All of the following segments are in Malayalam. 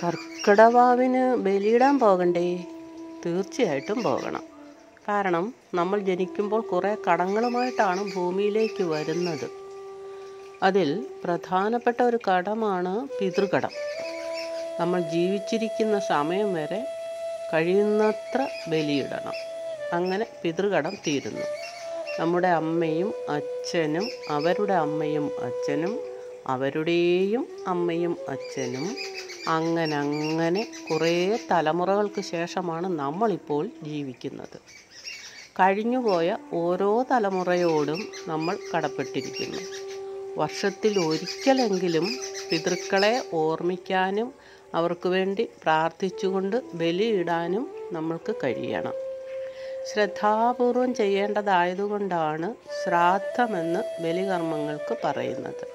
കർക്കിടവാവിന് ബലിയിടാൻ പോകണ്ടേ തീർച്ചയായിട്ടും പോകണം കാരണം നമ്മൾ ജനിക്കുമ്പോൾ കുറേ കടങ്ങളുമായിട്ടാണ് ഭൂമിയിലേക്ക് വരുന്നത് അതിൽ പ്രധാനപ്പെട്ട ഒരു കടമാണ് പിതൃകടം നമ്മൾ ജീവിച്ചിരിക്കുന്ന സമയം വരെ കഴിയുന്നത്ര ബലിയിടണം അങ്ങനെ പിതൃകടം തീരുന്നു നമ്മുടെ അമ്മയും അച്ഛനും അവരുടെ അമ്മയും അച്ഛനും അവരുടെയും അമ്മയും അച്ഛനും അങ്ങനെ അങ്ങനെ കുറേ തലമുറകൾക്ക് ശേഷമാണ് നമ്മളിപ്പോൾ ജീവിക്കുന്നത് കഴിഞ്ഞുപോയ ഓരോ തലമുറയോടും നമ്മൾ കടപ്പെട്ടിരിക്കുന്നു വർഷത്തിൽ ഒരിക്കലെങ്കിലും പിതൃക്കളെ ഓർമ്മിക്കാനും അവർക്ക് വേണ്ടി പ്രാർത്ഥിച്ചുകൊണ്ട് ബലിയിടാനും നമ്മൾക്ക് കഴിയണം ശ്രദ്ധാപൂർവം ചെയ്യേണ്ടതായതുകൊണ്ടാണ് ശ്രാദ്ധമെന്ന് ബലികർമ്മങ്ങൾക്ക് പറയുന്നത്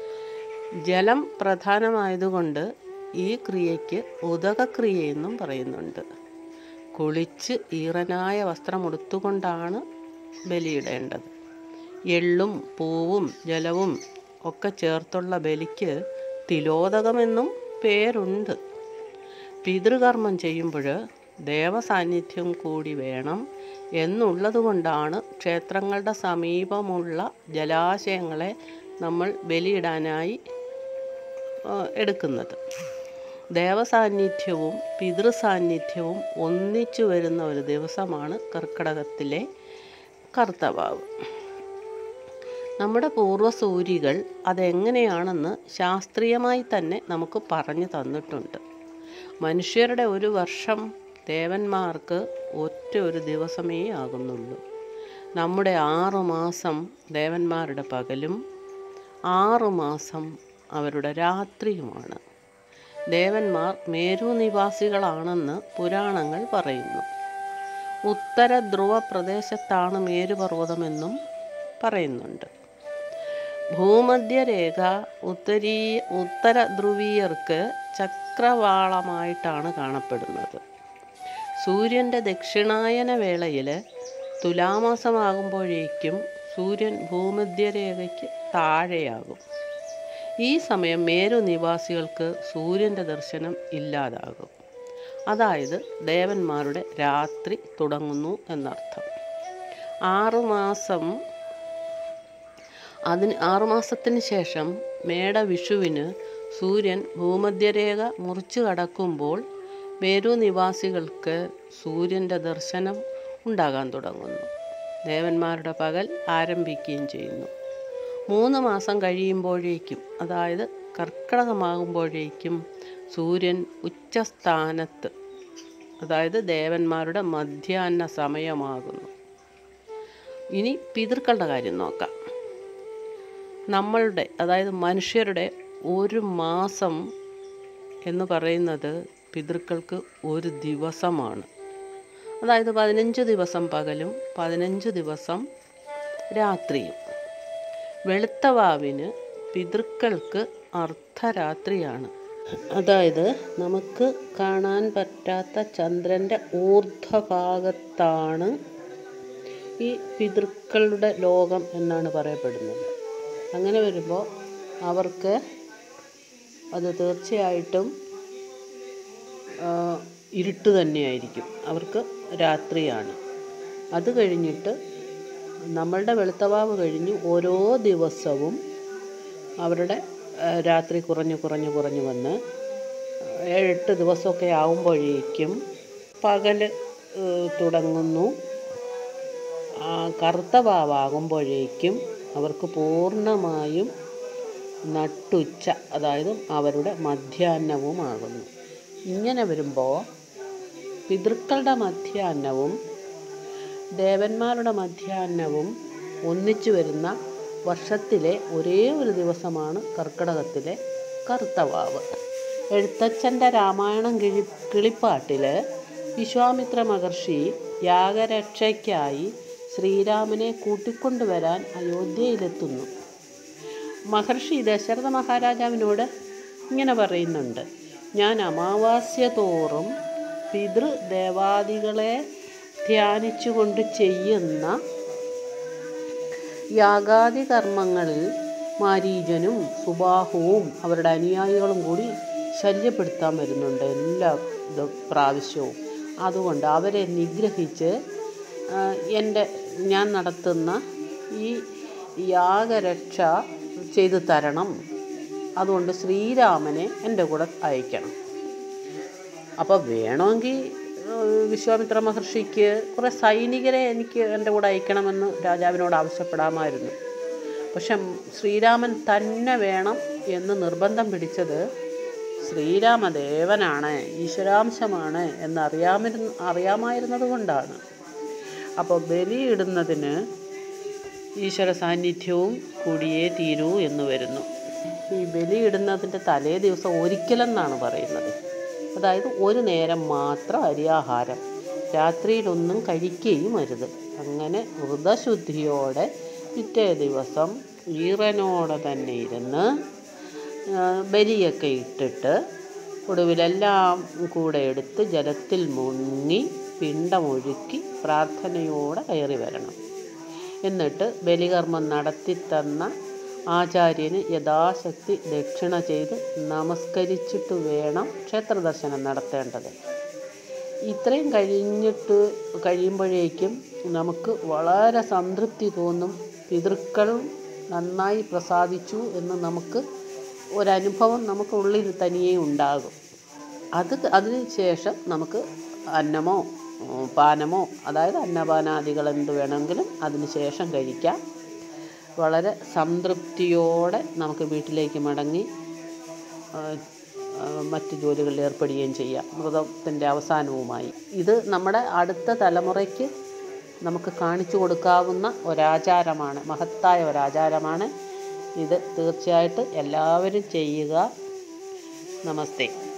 ജലം പ്രധാനമായതുകൊണ്ട് ഈ ക്രിയയ്ക്ക് ഉദകക്രിയയെന്നും പറയുന്നുണ്ട് കുളിച്ച് ഈറനായ വസ്ത്രമുടുത്തുകൊണ്ടാണ് ബലിയിടേണ്ടത് എള്ളും പൂവും ജലവും ഒക്കെ ചേർത്തുള്ള ബലിക്ക് തിലോദകമെന്നും പേരുണ്ട് പിതൃകർമ്മം ചെയ്യുമ്പോൾ ദേവസാന്നിധ്യം കൂടി വേണം എന്നുള്ളതുകൊണ്ടാണ് ക്ഷേത്രങ്ങളുടെ സമീപമുള്ള ജലാശയങ്ങളെ നമ്മൾ ബലിയിടാനായി ആ, എടുക്കുന്നത് ദേവസാന്നിധ്യവും പിതൃസാന്നിധ്യവും ഒന്നിച്ചു വരുന്ന ഒരു ദിവസമാണ് കർക്കിടകത്തിലെ കർത്തവാവ് നമ്മുടെ പൂർവ്വസൂരികൾ അതെങ്ങനെയാണെന്ന് ശാസ്ത്രീയമായി തന്നെ നമുക്ക് പറഞ്ഞു തന്നിട്ടുണ്ട് മനുഷ്യരുടെ ഒരു വർഷം ദേവന്മാർക്ക് ഒറ്റ ഒരു ദിവസമേ ആകുന്നുള്ളൂ നമ്മുടെ ആറു മാസം ദേവന്മാരുടെ പകലും ആറു മാസം അവരുടെ രാത്രിയുമാണ് ദേവന്മാർ മേരു നിവാസികളാണെന്ന് പുരാണങ്ങൾ പറയുന്നു ഉത്തര ധ്രുവ പ്രദേശത്താണ് മേരുപർവ്വതമെന്നും പറയുന്നുണ്ട് ഭൂമധ്യരേഖ ഉത്തരീ ഉത്തര ധ്രുവീയർക്ക് ചക്രവാളമായിട്ടാണ് കാണപ്പെടുന്നത് സൂര്യൻ്റെ ദക്ഷിണായന വേളയിൽ തുലാമാസമാകുമ്പോഴേക്കും സൂര്യൻ ഭൂമധ്യരേഖയ്ക്ക് താഴെയാകും ഈ സമയം മേരു നിവാസികൾക്ക് സൂര്യൻ്റെ ദർശനം ഇല്ലാതാകും അതായത് ദേവന്മാരുടെ രാത്രി തുടങ്ങുന്നു എന്നർത്ഥം ആറുമാസം അതിന് ആറുമാസത്തിന് ശേഷം മേടവിഷുവിന് സൂര്യൻ ഭൂമധ്യരേഖ മുറിച്ചു കടക്കുമ്പോൾ മേരു നിവാസികൾക്ക് സൂര്യൻ്റെ ദർശനം ഉണ്ടാകാൻ തുടങ്ങുന്നു ദേവന്മാരുടെ പകൽ ആരംഭിക്കുകയും ചെയ്യുന്നു മൂന്ന് മാസം കഴിയുമ്പോഴേക്കും അതായത് കർക്കിടകമാകുമ്പോഴേക്കും സൂര്യൻ ഉച്ചസ്ഥാനത്ത് അതായത് ദേവന്മാരുടെ മധ്യാഹ്ന സമയമാകുന്നു ഇനി പിതൃക്കളുടെ കാര്യം നോക്കാം നമ്മളുടെ അതായത് മനുഷ്യരുടെ ഒരു മാസം എന്ന് പറയുന്നത് പിതൃക്കൾക്ക് ഒരു ദിവസമാണ് അതായത് പതിനഞ്ച് ദിവസം പകലും പതിനഞ്ച് ദിവസം രാത്രിയും വെളുത്തവാവിന് പിതൃക്കൾക്ക് അർദ്ധരാത്രിയാണ് അതായത് നമുക്ക് കാണാൻ പറ്റാത്ത ചന്ദ്രൻ്റെ ഊർധ്വഭാഗത്താണ് ഈ പിതൃക്കളുടെ ലോകം എന്നാണ് പറയപ്പെടുന്നത് അങ്ങനെ വരുമ്പോൾ അവർക്ക് അത് തീർച്ചയായിട്ടും ആ, ഇരുട്ട് തന്നെയായിരിക്കും അവർക്ക് രാത്രിയാണ് അത് കഴിഞ്ഞിട്ട് നമ്മളുടെ വെളുത്തവാവ് കഴിഞ്ഞ് ഓരോ ദിവസവും അവരുടെ ആ, രാത്രി കുറഞ്ഞു കുറഞ്ഞു കുറഞ്ഞു വന്ന് ഏഴെട്ട് ദിവസമൊക്കെ ആകുമ്പോഴേക്കും പകൽ തുടങ്ങുന്നു ആ, കറുത്ത വാവാകുമ്പോഴേക്കും അവർക്ക് പൂർണ്ണമായും നട്ടുച്ച അതായത് അവരുടെ മധ്യാഹ്നവുമാകുന്നു ഇങ്ങനെ വരുമ്പോൾ പിതൃക്കളുടെ മധ്യാഹ്നവും ദേവന്മാരുടെ മധ്യാഹ്നവും ഒന്നിച്ചു വരുന്ന വർഷത്തിലെ ഒരേ ഒരു ദിവസമാണ് കർക്കിടകത്തിലെ കറുത്തവാവ് എഴുത്തച്ഛൻ്റെ രാമായണം കിഴി കിളിപ്പാട്ടിൽ വിശ്വാമിത്ര മഹർഷി യാഗരക്ഷയ്ക്കായി ശ്രീരാമനെ കൂട്ടിക്കൊണ്ടുവരാൻ അയോധ്യയിലെത്തുന്നു മഹർഷി ദശരഥ മഹാരാജാവിനോട് ഇങ്ങനെ പറയുന്നുണ്ട് ഞാൻ അമാവാസ്യ തോറും പിതൃദേവാദികളെ ധ്യാനിച്ചുകൊണ്ട് ചെയ്യുന്ന യാഗാദി കർമ്മങ്ങളിൽ മാരീചനും സുബാഹുവും അവരുടെ അനുയായികളും കൂടി ശല്യപ്പെടുത്താൻ വരുന്നുണ്ട് എല്ലാ ഇത് പ്രാവശ്യവും അതുകൊണ്ട് അവരെ നിഗ്രഹിച്ച് ആ, എൻ്റെ ഞാൻ നടത്തുന്ന ഈ യാഗരക്ഷ ചെയ്തു തരണം അതുകൊണ്ട് ശ്രീരാമനെ എൻ്റെ കൂടെ അയക്കണം അപ്പോൾ വേണമെങ്കിൽ ഏഹ്, വിശ്വാമിത്ര മഹർഷിക്ക് കുറേ സൈനികരെ എനിക്ക് എൻ്റെ കൂടെ അയക്കണമെന്ന് രാജാവിനോട് ആവശ്യപ്പെടാമായിരുന്നു പക്ഷെ ശ്രീരാമൻ തന്നെ വേണം എന്ന് നിർബന്ധം പിടിച്ചത് ശ്രീരാമദേവനാണ് ഈശ്വരാംശമാണ് എന്നറിയാമിരുന്ന അറിയാമായിരുന്നത് കൊണ്ടാണ് അപ്പോൾ ബലിയിടുന്നതിന് ഈശ്വര സാന്നിധ്യവും കൂടിയേ തീരൂ എന്ന് വരുന്നു ഈ ബലിയിടുന്നതിൻ്റെ തലേ ദിവസം ഒരിക്കലെന്നാണ് പറയുന്നത് അതായത് ഒരു നേരം മാത്രം അരിയാഹാരം രാത്രിയിലൊന്നും കഴിക്കുകയും അരുത് അങ്ങനെ വ്രതശുദ്ധിയോടെ പിറ്റേ ദിവസം ഈറനോടെ തന്നെ ഇരുന്ന് ആ, ബലിയൊക്കെ ഇട്ടിട്ട് ഒടുവിലെല്ലാം കൂടെ എടുത്ത് ജലത്തിൽ മുങ്ങി പിണ്ടമൊഴുക്കി പ്രാർത്ഥനയോടെ കയറി വരണം എന്നിട്ട് ബലികർമ്മം നടത്തിത്തന്ന ആചാര്യന് യഥാശക്തി ദക്ഷിണ ചെയ്ത് നമസ്കരിച്ചിട്ട് വേണം ക്ഷേത്ര ദർശനം നടത്തേണ്ടത് ഇത്രയും കഴിഞ്ഞിട്ട് കഴിയുമ്പോഴേക്കും നമുക്ക് വളരെ സംതൃപ്തി തോന്നും പിതൃക്കളും നന്നായി പ്രസാദിച്ചു എന്ന് നമുക്ക് ഒരനുഭവം നമുക്ക് ഉള്ളിൽ തനിയെ ഉണ്ടാകും അത് അതിന് ശേഷം നമുക്ക് അന്നമോ ഉം, പാനമോ അതായത് അന്നപാനാദികൾ എന്ത് വേണമെങ്കിലും അതിന് ശേഷം കഴിക്കാം വളരെ സംതൃപ്തിയോടെ നമുക്ക് വീട്ടിലേക്ക് മടങ്ങി ആ, ആ, മറ്റ് ജോലികളിൽ ഏർപ്പെടുകയും ചെയ്യാം വ്രതത്തിൻ്റെ അവസാനവുമായി ഇത് നമ്മുടെ അടുത്ത തലമുറയ്ക്ക് നമുക്ക് കാണിച്ചു കൊടുക്കാവുന്ന ഒരാചാരമാണ് മഹത്തായ ഒരാചാരമാണ് ഇത് തീർച്ചയായിട്ട് എല്ലാവരും ചെയ്യുക നമസ്തേ